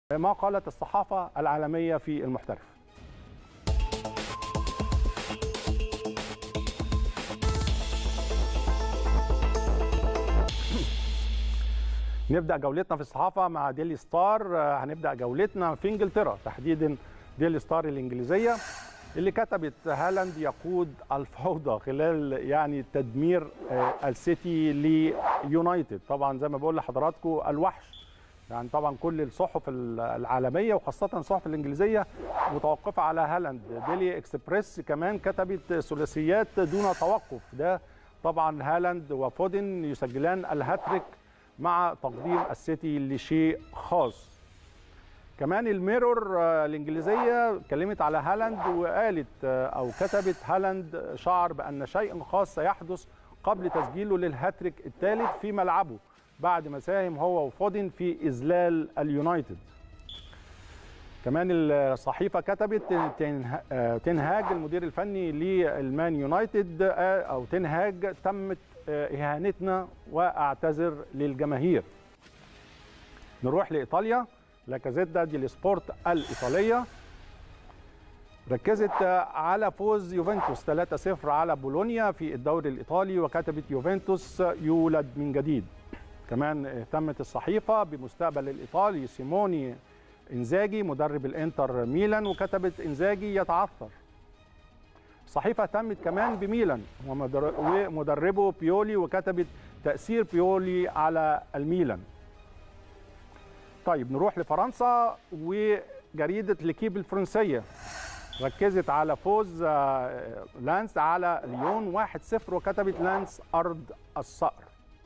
ما قالت الصحافة العالمية في المحترف نبدأ جولتنا في الصحافة مع ديلي ستار هنبدأ جولتنا في انجلترا تحديدا ديلي ستار الإنجليزية اللي كتبت هالاند يقود الفوضى خلال يعني تدمير السيتي ليونايتد طبعا زي ما بقول لحضراتكم الوحش يعني طبعا كل الصحف العالميه وخاصه الصحف الانجليزيه متوقفه على هالاند ديلي اكسبريس كمان كتبت ثلاثيات دون توقف ده طبعا هالاند وفودن يسجلان الهاتريك مع تقديم السيتي لشيء خاص كمان الميرور الانجليزيه اتكلمت على هالاند وقالت او كتبت هالاند شعر بان شيء خاص سيحدث قبل تسجيله للهاتريك الثالث في ملعبه بعد ما ساهم هو وفودن في اذلال اليونايتد كمان الصحيفه كتبت تنهاج المدير الفني للمان يونايتد او تنهاج تمت اهانتنا واعتذر للجماهير نروح لايطاليا لاكازيتا دي السبورت الايطاليه ركزت على فوز يوفنتوس 3-0 على بولونيا في الدوري الايطالي وكتبت يوفنتوس يولد من جديد كمان اهتمت الصحيفه بمستقبل الايطالي سيموني انزاجي مدرب الانتر ميلان وكتبت انزاجي يتعثر الصحيفه اهتمت كمان بميلان ومدربه بيولي وكتبت تاثير بيولي على الميلان طيب نروح لفرنسا وجريده ليكيب الفرنسيه ركزت على فوز لانس على ليون 1-0 وكتبت لانس ارض الصقر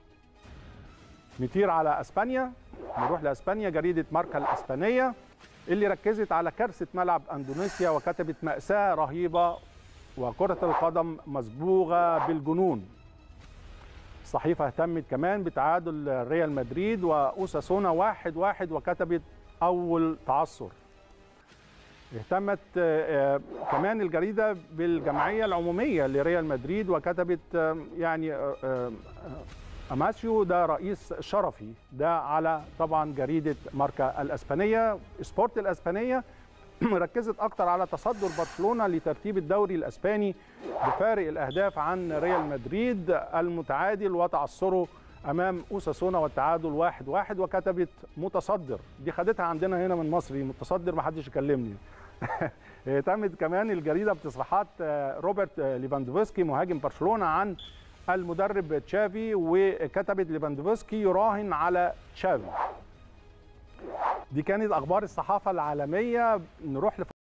نطير على اسبانيا نروح لاسبانيا جريده ماركا الاسبانيه اللي ركزت على كارثه ملعب اندونيسيا وكتبت ماساه رهيبه وكره القدم مصبوغه بالجنون الصحيفه اهتمت كمان بتعادل ريال مدريد واوساسونا واحد واحد وكتبت اول تعثر اهتمت كمان الجريده بالجمعيه العموميه لريال مدريد وكتبت يعني اماسيو ده رئيس شرفي ده على طبعا جريده ماركا الاسبانيه سبورت الاسبانيه ركزت اكتر على تصدر برشلونه لترتيب الدوري الاسباني بفارق الاهداف عن ريال مدريد المتعادل وتعثره امام اوساسونا والتعادل واحد واحد وكتبت متصدر دي خدتها عندنا هنا من مصري متصدر ما حدش يكلمني اهتمت كمان الجريده بتصريحات روبرت ليفاندوفسكي مهاجم برشلونه عن المدرب تشافي وكتبت ليفاندوفسكي يراهن على تشافي دي كانت اخبار الصحافه العالميه نروح